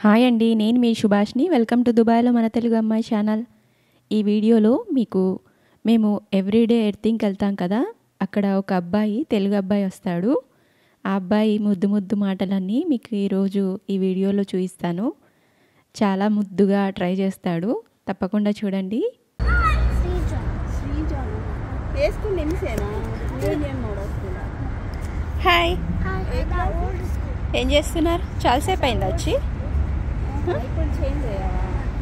Hi అండి నేను మీ Subhashini welcome to దుబాయ్లో మన తెలుగు అమ్మాయి ఛానల్ ఈ వీడియోలో మీకు మేము ఎవ్రీడే ఎర్తింగ్కి వెళ్తాం కదా అక్కడ ఒక అబ్బాయి తెలుగు అబ్బాయి వస్తాడు ఆ అబ్బాయి ముద్దు ముద్దు మాటలన్నీ మీకు ఈరోజు ఈ వీడియోలో చూపిస్తాను చాలా ముద్దుగా ట్రై చేస్తాడు తప్పకుండా చూడండి శ్రీజాన్ వేసుకుని నిమిషేనా యూనియన్ మోడ్ వస్తుందా హాయ్ ఏ క్లాస్ ఏం చేస్తున్నారు చాలాసేపు అయింది వచ్చి ఇప్పుడు చేంజ్ అయ్యావా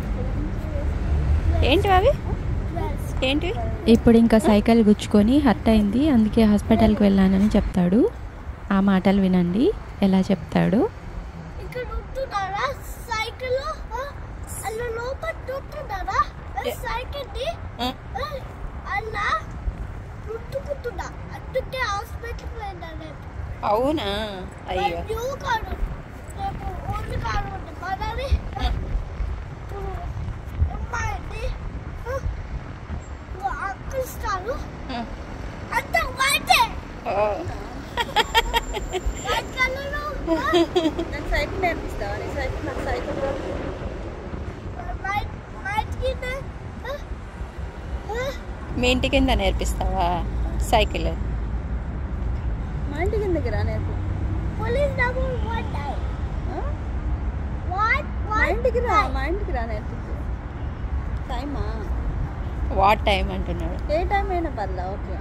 ఏంటి అవి ఏంటి ఇప్పుడు ఇంకా సైకిల్ గుచ్చుకొని హర్ట్ అయింది అందుకే హాస్పిటల్కి వెళ్ళానని చెప్తాడు ఆ మాటలు వినండి ఎలా చెప్తాడు ఇక్కడ ఉంటున్నారా సైకిల్ అలా లోపల ఉంటున్నారా సైకిల్ ని అలా రుట్టుకుంటున్నా అందుకే హాస్పిటల్కి పోయినా రేపు అవునా అయ్యో న్యూ కాడు రేపు ఓల్డ్ కాడు ఉంది మనది ఇప్పుడు అమ్మాయిని అక్కిస్తాను అంత వైటే వైట్ కలర్ నాకు సైకిల్ నేర్పిస్తావా నీ సైకిల్ నాకు సైకిల్ రాదు. వైట్ వైట్ కింద మీ ఇంటి కింద నేర్పిస్తావా సైకిల్ మా ఇంటి కిందకి రా నేర్పు పోలీస్ డబుల్ వన్ టైం ఆ? వాట్ మా ఇంటికి రా మా ఇంటికి రా నేర్పిద్దు టైమా వాట్ టైం అంటున్నాడు ఏ టైం అయినా పర్లా ఓకే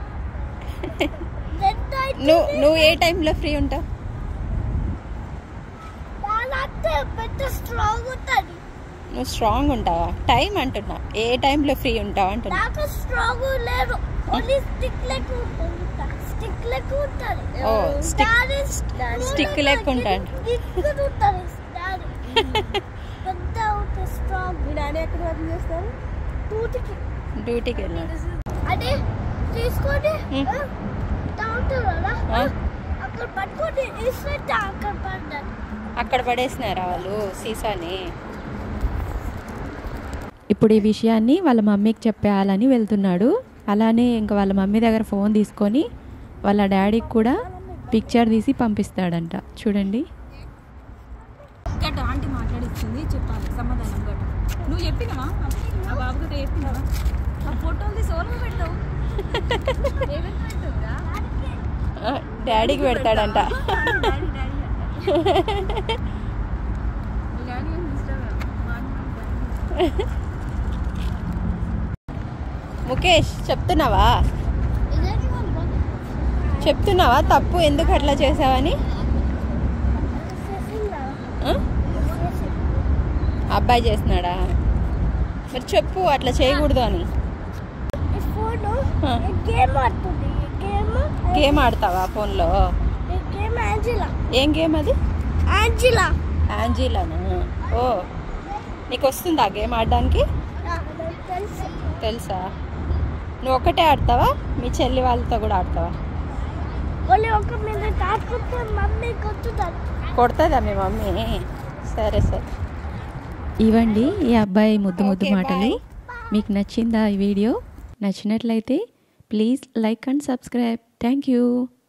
నువ్వు నువ్వు ఏ టైంలో ఫ్రీ ఉంటావు వాళ్ళంటే పెద్ద స్ట్రాంగ్ ఉంటుంది నువ్వు స్ట్రాంగ్ ఉంటావా టైం అంటున్నా ఏ టైంలో ఫ్రీ ఉంటావు అంటున్నా నాకు స్ట్రాంగ్ లేదు ఓన్లీ స్టిక్ లెక్క ఉంటుంది స్టిక్ లెక్క ఉంటుంది ఓ ఎవరు? Stick daddy daddy. Stick లెక్క ఉంటాడు. ఇక్కడ ఉంటుంది డాడీ పెద్ద ఉంటుంది స్ట్రాంగ్ మీ డాడీ ఎక్కడ వర్క్ చేస్తారు టూటికి డ్యూటీకి వెళ్ళాను అదే తీసుకొని Hmm. ఆ, ఇట్లా ఉంటుంది కదా ఆ. అక్కడ పట్టుకొని ఇస్తుంటే అక్కడ పడ్డాను అక్కడ పడేసినారా వాళ్ళు సీసాని ఇప్పుడు ఈ విషయాన్ని వాళ్ళ మమ్మీకి చెప్పేయాలని వెళ్తున్నాడు అలానే ఇంకా వాళ్ళ మమ్మీ దగ్గర ఫోన్ తీసుకొని వాళ్ళ డాడీకి కూడా పిక్చర్ తీసి పంపిస్తాడంట చూడండి గట్ట ఆంటీ మాట్లాడిచ్చింది చెప్పాలి సమాధానం గట్ట నువ్వు చెప్పినవా ఆ బాబు గట్ట చెప్పినవా ఆ ఫోటోలు తీసి ఓర్మ పెట్టావు ఏమేమి పెట్టవురా? డాడీకి పెడతాడంట డాడీ డాడీ అంట. మీ డాడీ ఏం ఇన్స్టాగ్రామ్ మాట్లాడతాను ముఖేష్ చెప్తున్నావా ఇదేంటి వాళ్ళు చెప్తున్నావా తప్పు ఎందుకు అట్లా చేసావని చేసిందా ఆ? అబ్బాయి చేస్తున్నాడా మరి చెప్పు అట్లా చేయకూడదు అని ఈ ఫోన్ ఆ. గేమ్ ఆడుతుంది ఈ గేమ్ గేమ్ ఆడతావా ఫోన్లో ఈ గేమ్ ఆంజిలా ఏం గేమ్ అది ఆంజిలా యాంజీలానా ఓ నీకు వస్తుందా గేమ్ ఆడడానికి నాకు తెలుసు తెలుసా నువ్వు ఒక్కటే ఆడతావా మీ చెల్లి వాళ్ళతో కూడా ఆడతావా వాళ్ళు ఒక మీద కాకపోతే మమ్మీ కొట్టుతారు కొడుతుందా మీ మమ్మీ సరే సరే ఇవ్వండి ఈ అబ్బాయి ముద్దు ముద్దు Okay, మాటలు bye. మీకు నచ్చిందా ఈ వీడియో నచ్చినట్లయితే please like and subscribe thank you